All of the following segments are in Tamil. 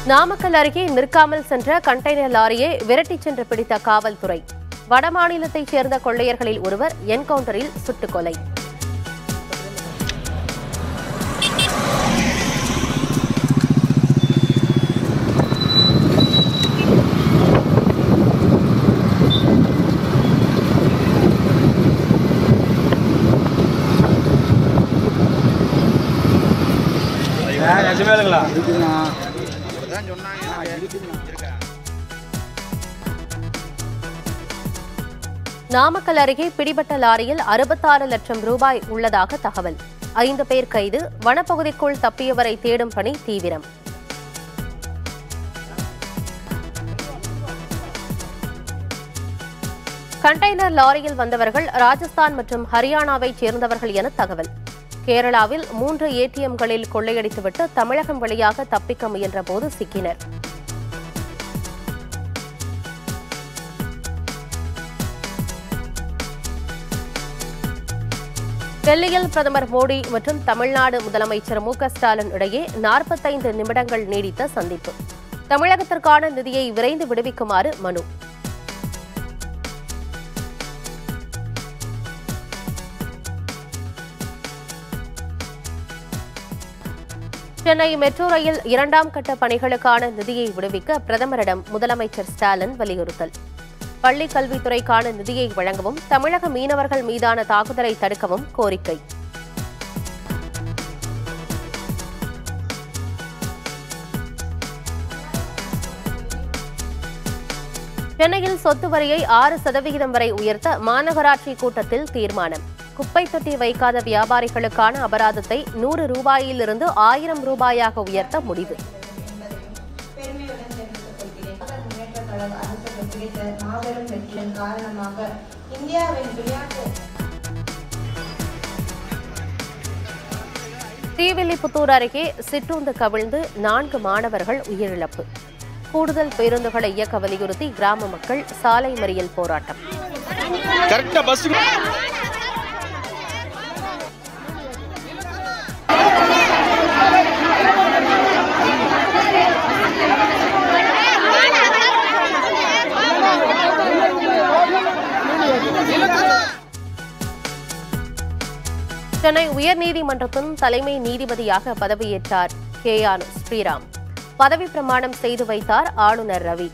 நாமக்கல் அருகே நிற்காமல் சென்ற கண்டெய்னர் லாரியை விரட்டிச் சென்று பிடித்த காவல்துறை வடமாநிலத்தைச் சேர்ந்த கொள்ளையர்களில் ஒருவர் என்கவுண்டரில் சுட்டுக் கொலை நிஜமேலுங்களா நாமக்கல் அருகே பிடிபட்ட லாரியில் அறுபத்தாறு லட்சம் ரூபாய் உள்ளதாக தகவல் ஐந்து பேர் கைது வனப்பகுதிக்குள் தப்பியவரை தேடும் பணி தீவிரம் கண்டெய்னர் லாரியில் வந்தவர்கள் ராஜஸ்தான் மற்றும் ஹரியானாவைச் சேர்ந்தவர்கள் என தகவல் கேரளாவில் மூன்று ஏடிஎம்களில் கொள்ளையடித்துவிட்டு தமிழகம் வழியாக தப்பிக்க முயன்றபோது சிக்கினர் டெல்லியில் பிரதமர் மோடி மற்றும் தமிழ்நாடு முதலமைச்சர் மு க ஸ்டாலின் இடையே நாற்பத்தைந்து நிமிடங்கள் நீடித்த சந்திப்பு தமிழகத்திற்கான நிதியை விரைந்து விடுவிக்குமாறு மனு சென்னை மெட்ரோ ரயில் இரண்டாம் கட்ட பணிகளுக்கான நிதியை விடுவிக்க பிரதமரிடம் முதலமைச்சர் ஸ்டாலின் வலியுறுத்தல் பள்ளிக் கல்வித்துறைக்கான நிதியை வழங்கவும் தமிழக மீனவர்கள் மீதான தாக்குதலை தடுக்கவும் கோரிக்கை சென்னையில் சொத்து வரியை ஆறு சதவிகிதம் வரை உயர்த்த மாநகராட்சி கூட்டத்தில் தீர்மானம் குப்பை தொட்டி வைக்காத வியாபாரிகளுக்கான அபராதத்தை நூறு ரூபாயிலிருந்து ஆயிரம் ரூபாயாக உயர்த்த முடிவு பெருமையுடன் தெரிவித்துக் கொள்கிறேன் முன்னேற்ற கழக அரசுக்கு கிடைத்த மாபெரும் வெற்றியின் காரணமாக இந்தியாவின் விளையாட்டு ஸ்ரீவில்லிபுத்தூர் அருகே சிற்றுந்து கவிழ்ந்து நான்கு மாணவர்கள் உயிரிழப்பு கூடுதல் பேருந்துகளை இயக்க வலியுறுத்தி கிராம மக்கள் சாலை மறியல் போராட்டம் கரெக்டா பஸ் சென்னை உயர்நீதிமன்றத்தின் தலைமை நீதிபதியாக பதவியேற்றார் கேயான் ஸ்ரீராம் பதவி பிரமாணம் செய்து வைத்தார் ஆளுநர் Ravi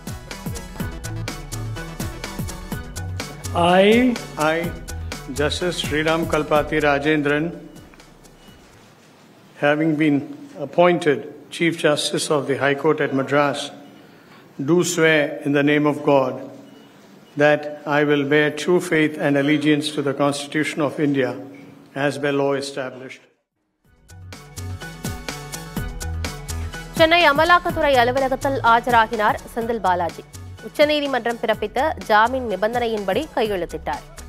I, I, Justice Sriram Kalpati Rajendran, having been appointed Chief Justice of the High Court at Madras, do swear in the name of God that I will bear true faith and allegiance to the Constitution of India as by law established. Chennai அமலாக்கத்துறை அலுவலகத்தில் ஆஜராகினார் செந்தில் பாலாஜி உச்சநீதிமன்றம் பிறப்பித்த ஜாமீன் நிபந்தனையின்படி கையெழுத்திட்டார்